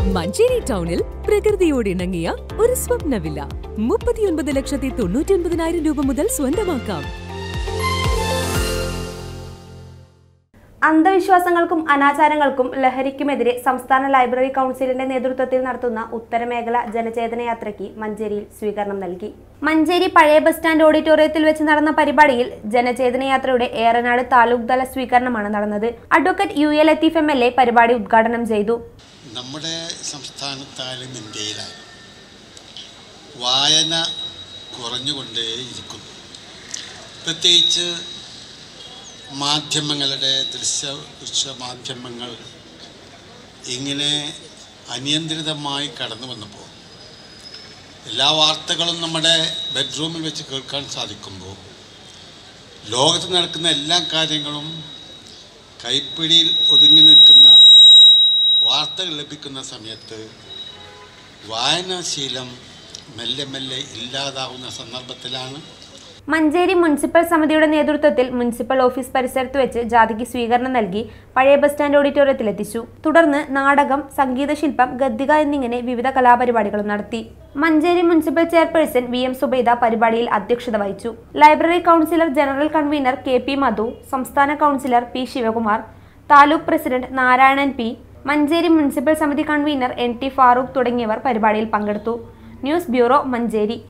മഞ്ചേരി ടൗണിൽ പ്രകൃതിയോട് ഇണങ്ങിയ ഒരു സ്വപ്ന വില്ല മുപ്പത്തിയൊൻപത് ലക്ഷത്തി തൊണ്ണൂറ്റി ഒൻപതിനായിരം രൂപ മുതൽ സ്വന്തമാക്കാം അന്ധവിശ്വാസങ്ങൾക്കും അനാചാരങ്ങൾക്കും ലഹരിക്കുമെതിരെ സംസ്ഥാന ലൈബ്രറി കൗൺസിലിന്റെ നേതൃത്വത്തിൽ നടത്തുന്ന ഉത്തരമേഖല ജനചേതന യാത്രയ്ക്ക് മഞ്ചേരിയിൽ സ്വീകരണം നൽകി മഞ്ചേരി പഴയ ബസ് സ്റ്റാൻഡ് ഓഡിറ്റോറിയത്തിൽ വെച്ച് നടന്ന പരിപാടിയിൽ ജനചേതന യാത്രയുടെ ഏറനാട് താലൂക്ക് തല സ്വീകരണമാണ് നടന്നത് advocate U A Latheef M L A പരിപാടി ഉദ്ഘാടനം ചെയ്തു നമ്മുടെ സംസ്ഥാനത്തായാലും ഇന്ത്യയിലായാലും വായന കുറഞ്ഞുകൊണ്ടേയിരിക്കുന്നു പ്രത്യേകിച്ച് മാധ്യമങ്ങളുടെ ദൃശ്യ ദൃശ്യ മാധ്യമങ്ങൾ ഇങ്ങനെ അനിയന്ത്രിതമായി കടന്നു വന്നപ്പോൾ എല്ലാ വാർത്തകളും നമ്മുടെ ബെഡ്റൂമിൽ വെച്ച് കേൾക്കാൻ സാധിക്കുമ്പോൾ ലോകത്ത് നടക്കുന്ന എല്ലാ കാര്യങ്ങളും കൈപ്പിടിയിൽ ഒതുങ്ങി നിൽക്കുന്ന വാർത്തകൾ ലഭിക്കുന്ന സമയത്ത് വായനാശീലം മെല്ലെ മെല്ലെ ഇല്ലാതാവുന്ന സന്ദർഭത്തിലാണ് മഞ്ചേരി മുനിസിപ്പൽ സമിതിയുടെ നേതൃത്വത്തിൽ മുനിസിപ്പൽ ഓഫീസ് പരിസരത്ത് വെച്ച് ജാതിക്ക് സ്വീകരണം നൽകി പഴയ ബസ് സ്റ്റാൻഡ് ഓഡിറ്റോറിയത്തിൽ എത്തിച്ചു തുടർന്ന് നാടകം സംഗീതശില്പം ഗദ്ദിക എന്നിങ്ങനെ വിവിധ കലാപരിപാടികളും നടത്തി Manjeri municipal chairperson V M Zubaida പരിപാടിയിൽ അധ്യക്ഷത വഹിച്ചു library councillor general convener K P Madhu സംസ്ഥാന councillor P Sivakumar taluk president Narayanan P Manjeri municipal സമിതി കൺവീനർ എൻ ടി ഫാറൂഖ് തുടങ്ങിയവർ പരിപാടിയിൽ പങ്കെടുത്തു ന്യൂസ് ബ്യൂറോ മഞ്ചേരി